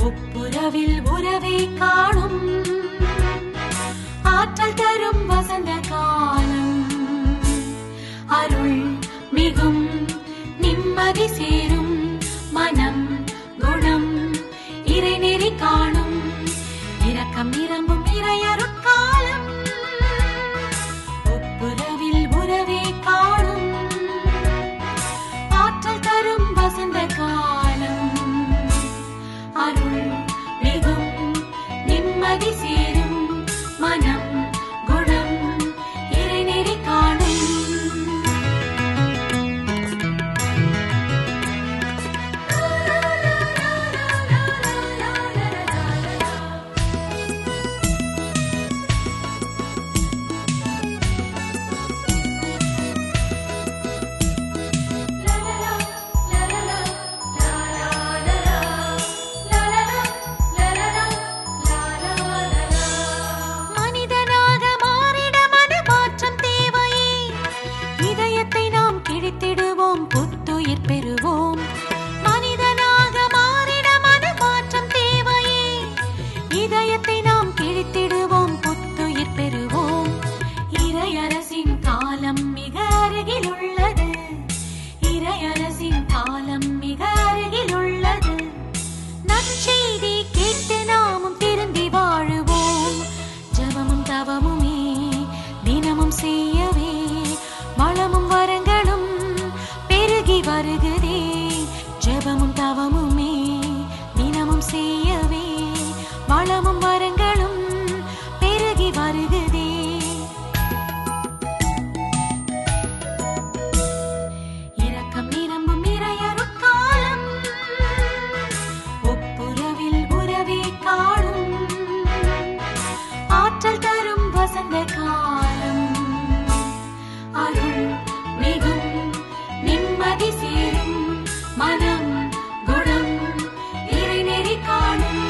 ஒப்புரவில் உறவை காணும் ஆற்றல் தரும் வசந்த காலம் அருள் மிகும் நிம்மதி சேரும் மனம் குணம் இறைநெறி காணும் இரக்கம் நிரம்பும் இறையருட்காலம் ஒப்புரவில் உறவே காணும் ஆற்றல் தரும் வசந்த காலம் அருள் மிகும் நிம்மதி சேரும் மனம் குணம் இறைநெறி காணும் மனிதனாக மாறிட மனமாற்றம் தேவையே இதயத்தை நாம் கிழித்திடுவோம் புத்துயிர் பெறுவோம் மனிதனாக மாறிட மனமாற்றம் தேவையே இதயத்தை நாம் கிழித்திடுவோம் புத்துயிர் பெறுவோம் இறையரசின் காலம் மிக அருகில் உள்ளது இறையரசின் காலம் மிக அருகில் உள்ளது நற்செய்தி கேட்டு நாமும் திருந்தி வாழுவோம் ஜபமும் தவமுமே தினமும் செய்யவே வளமும் வரங்களும் பெருகி வருகுதே ஜபமும் தவமுமே தினமும் செய்யவே வளமும் வரங்களும் பெருகி வருகுதே இரக்கம் நிரம்பும் இறையருட்காலம் ஒப்புரவில் உறவே காணும் ஆற்றல் தரும் வசந்த காலம் அருள் மிகும் நிம்மதி சேரும் மனம் குணம் இறைநெறி காணும்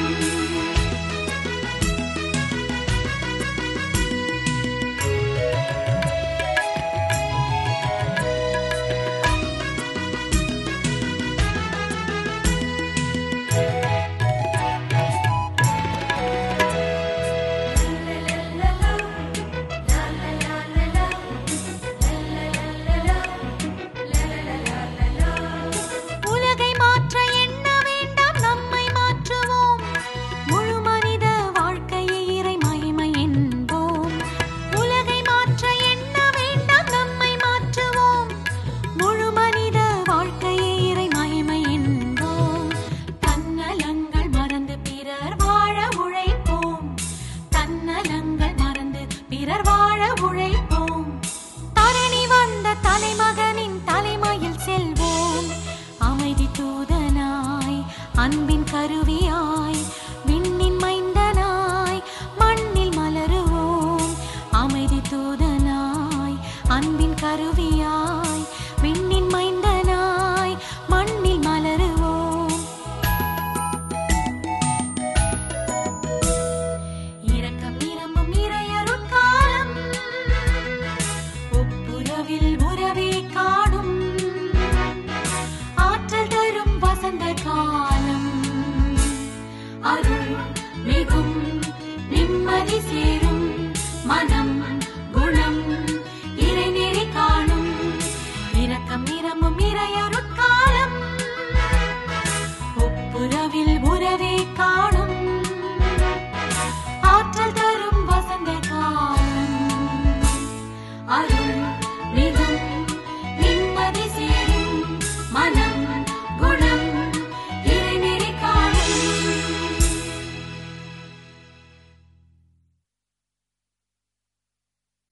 உலகை மாற்ற எண்ண வேண்டாம் நம்மை மாற்றுவோம் முழு மனித வாழ்க்கையை இறை மகிமை என்போம் உலகை மாற்ற எண்ண வேண்டாம் நம்மை மாற்றுவோம் முழு மனித வாழ்க்கையை இறை மகிமை என்போம் தன்னலங்கள் மறந்து பிறர் வாழ உழைப்போம் தன்னலங்கள் மறந்து பிறர் வாழ உழைப்போம் தரணி வந்த தலைமகனின் தலைமையில் செல்வோம் அமைதி தூதனாய் அன்பின் கருவியாய் விண்